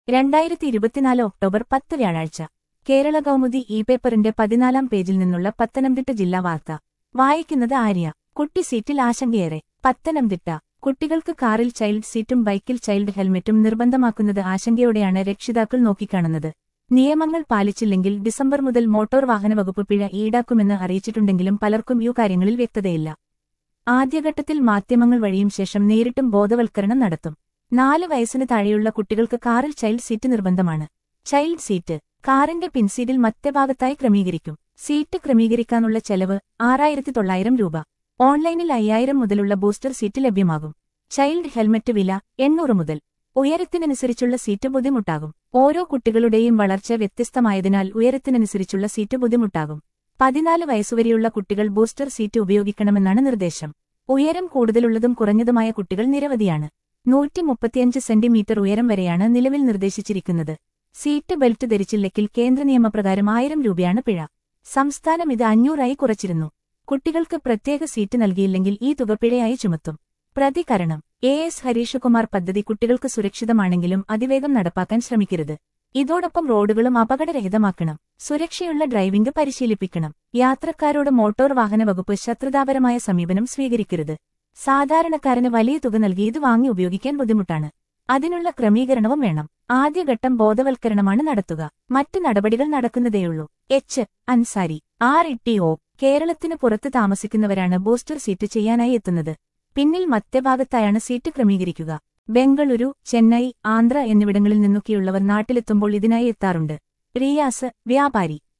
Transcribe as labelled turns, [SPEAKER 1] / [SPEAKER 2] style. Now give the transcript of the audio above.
[SPEAKER 1] രണ്ടായിരത്തി ഇരുപത്തിനാല് ഒക്ടോബർ പത്ത് വ്യാഴാഴ്ച കേരള കൗമുദി ഇ പേപ്പറിന്റെ പതിനാലാം പേജിൽ നിന്നുള്ള പത്തനംതിട്ട ജില്ലാ വാർത്ത വായിക്കുന്നത് ആര്യ കുട്ടി സീറ്റിൽ ആശങ്കയേറെ പത്തനംതിട്ട കുട്ടികൾക്ക് കാറിൽ ചൈൽഡ് സീറ്റും ബൈക്കിൽ ചൈൽഡ് ഹെൽമെറ്റും നിർബന്ധമാക്കുന്നത് ആശങ്കയോടെയാണ് രക്ഷിതാക്കൾ നോക്കിക്കാണുന്നത് നിയമങ്ങൾ പാലിച്ചില്ലെങ്കിൽ ഡിസംബർ മുതൽ മോട്ടോർ വാഹന വകുപ്പ് പിഴ ഈടാക്കുമെന്ന് അറിയിച്ചിട്ടുണ്ടെങ്കിലും പലർക്കും ഇക്കാര്യങ്ങളിൽ വ്യക്തതയില്ല ആദ്യഘട്ടത്തിൽ മാധ്യമങ്ങൾ വഴിയും ശേഷം നേരിട്ടും ബോധവൽക്കരണം നടത്തും നാല് വയസ്സിന് താഴെയുള്ള കുട്ടികൾക്ക് കാറിൽ ചൈൽഡ് സീറ്റ് നിർബന്ധമാണ് ചൈൽഡ് സീറ്റ് കാറിന്റെ പിൻസീറ്റിൽ മധ്യഭാഗത്തായി ക്രമീകരിക്കും സീറ്റ് ക്രമീകരിക്കാനുള്ള ചെലവ് ആറായിരത്തി തൊള്ളായിരം രൂപ ഓൺലൈനിൽ അയ്യായിരം മുതലുള്ള ബൂസ്റ്റർ സീറ്റ് ലഭ്യമാകും ചൈൽഡ് ഹെൽമറ്റ് വില എണ്ണൂറ് മുതൽ ഉയരത്തിനനുസരിച്ചുള്ള സീറ്റ് ബുദ്ധിമുട്ടാകും ഓരോ കുട്ടികളുടെയും വളർച്ച വ്യത്യസ്തമായതിനാൽ ഉയരത്തിനനുസരിച്ചുള്ള സീറ്റ് ബുദ്ധിമുട്ടാകും പതിനാല് വയസ്സുവരെയുള്ള കുട്ടികൾ ബൂസ്റ്റർ സീറ്റ് ഉപയോഗിക്കണമെന്നാണ് നിർദ്ദേശം ഉയരം കൂടുതലുള്ളതും കുറഞ്ഞതുമായ കുട്ടികൾ നിരവധിയാണ് നൂറ്റി മുപ്പത്തിയഞ്ച് സെന്റിമീറ്റർ ഉയരം വരെയാണ് നിലവിൽ നിർദ്ദേശിച്ചിരിക്കുന്നത് സീറ്റ് ബെൽറ്റ് ധരിച്ചില്ലെങ്കിൽ കേന്ദ്ര നിയമപ്രകാരം ആയിരം രൂപയാണ് പിഴ സംസ്ഥാനം ഇത് അഞ്ഞൂറായി കുറച്ചിരുന്നു കുട്ടികൾക്ക് പ്രത്യേക സീറ്റ് നൽകിയില്ലെങ്കിൽ ഈ തുക പിഴയായി ചുമത്തും പ്രതികരണം എ എസ് ഹരീഷകുമാർ പദ്ധതി കുട്ടികൾക്ക് സുരക്ഷിതമാണെങ്കിലും അതിവേഗം നടപ്പാക്കാൻ ശ്രമിക്കരുത് ഇതോടൊപ്പം റോഡുകളും അപകടരഹിതമാക്കണം സുരക്ഷയുള്ള ഡ്രൈവിംഗ് പരിശീലിപ്പിക്കണം യാത്രക്കാരോട് മോട്ടോർ വാഹന വകുപ്പ് ശത്രുതാപരമായ സമീപനം സ്വീകരിക്കരുത് സാധാരണക്കാരന് വലിയ തുക നൽകി ഇത് വാങ്ങി ഉപയോഗിക്കാൻ ബുദ്ധിമുട്ടാണ് അതിനുള്ള ക്രമീകരണവും വേണം ആദ്യഘട്ടം ബോധവൽക്കരണമാണ് നടത്തുക മറ്റു നടപടികൾ നടക്കുന്നതേയുള്ളൂ H Ansari R E O കേരളത്തിന് പുറത്ത് താമസിക്കുന്നവരാണ് ബൂസ്റ്റർ സീറ്റ് ചെയ്യാനായി എത്തുന്നത് പിന്നിൽ മധ്യഭാഗത്തായാണ് സീറ്റ് ക്രമീകരിക്കുക ബംഗളൂരു ചെന്നൈ ആന്ധ്ര എന്നിവിടങ്ങളിൽ നിന്നൊക്കെയുള്ളവർ നാട്ടിലെത്തുമ്പോൾ ഇതിനായി എത്താറുണ്ട് റിയാസ് വ്യാപാരി